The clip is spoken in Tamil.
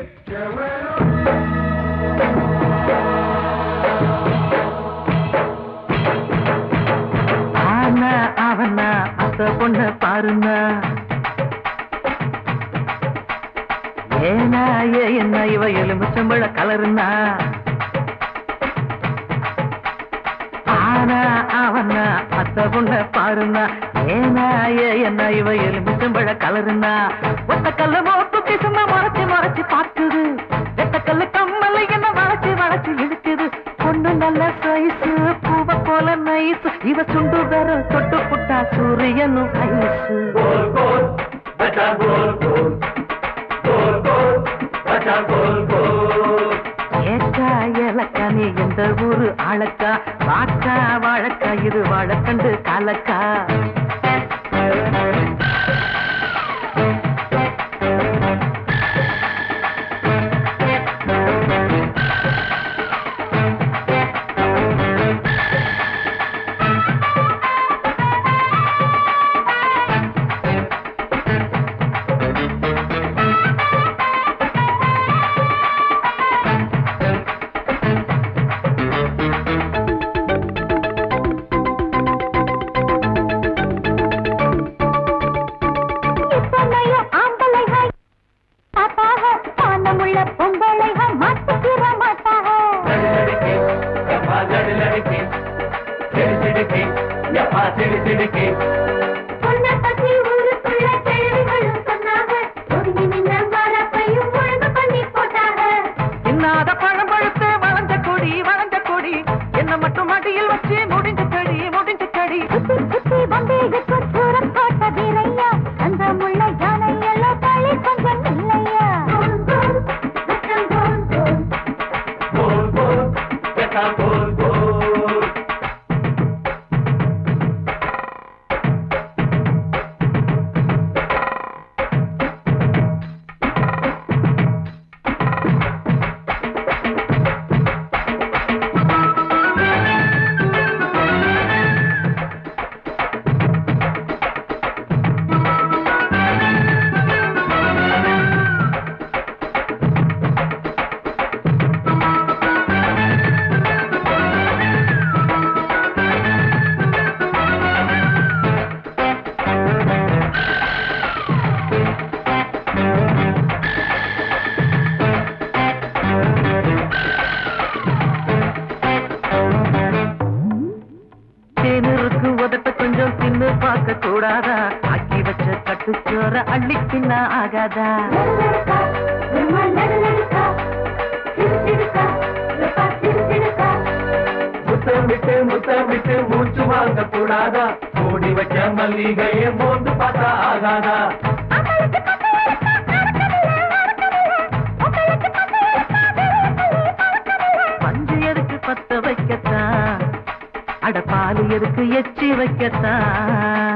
ஆனா அவனா அந்த பொண்ண பாருங்க ஏனா ஏ என்ன இவ எலுமிச்சம்பழ கலருனா ஆனா அவனா அத்த பொண்ண பாருனா ஏனா ஏ என்ன இவ எலுமிச்சம்பழ கலருனா ஒத்த கல்ல மோத்து சும்மா மறைச்சு மறைச்சு பார்க்குது எத்த கல்லு கம்மல என்ன வளைச்சு வளைச்சு இழுக்குது பொண்ணு நல்ல சைஸ் பூவ போல நைஸ் இவ சுண்டு வேற தொட்டு புட்டா சூரியனும் ஐஸ் கோல் கோல் பச்சா கோல் கோல் கோல் கோல் பச்சா கோல் கோல் ஏக்கா ஏலக்கா நீ எந்த ஊரு ஆளக்கா வாக்கா வாழக்கா இது வாழக்கண்டு காலக்கா இத்தனையும் ஆம்பளைகள் பார்த்தாக, பானமுள்ள பொம்பளைகள் மாட்டிக்கிற மாட்டாக. லடி லடிக்கி யப்பா லடி லடிக்கி சிடி சிடிக்கி யப்பா சிடி சிடிக்கி உன்னை பத்தி ஊருக்குள்ள கேள்விகளும் சொன்னாங்க. ஒதுங்கி நின்ன வரப்பையும் ஒழுங்கு பண்ணி போட்டாங்க. இன்னாத பழம் பழுத்து வளஞ்ச கொடி வளஞ்ச கொடி என்ன மட்டும் அடியில் வச்சு முடிஞ்சு கடி முடிஞ்சு கடி சுத்தி சுத்தி வந்தேகுக்கு சூரம் போட்ட வீரையா. அந்த முள்ள யானை எல்லாம் தள்ளி கொஞ்சம் இல்லையா கோல் கோல் பச்சா கோல் கோல் தேனருக்கு உதட்ட கொஞ்சம் தின்னு பார்க்க கூடாதா ஆக்கி வச்ச கட்டுச்சோற அள்ளி தின்ன ஆகாதா முத்தமிட்டு முத்தமிட்டு மூச்சு வாங்க கூடாதா மூடி வச்ச மல்லிகையை மோந்து பார்த்தா ஆகாதா பஞ்சு எதுக்கு பத்த வைக்கத்தான் அட பால் எதுக்கு எச்சி வைக்கத்தான்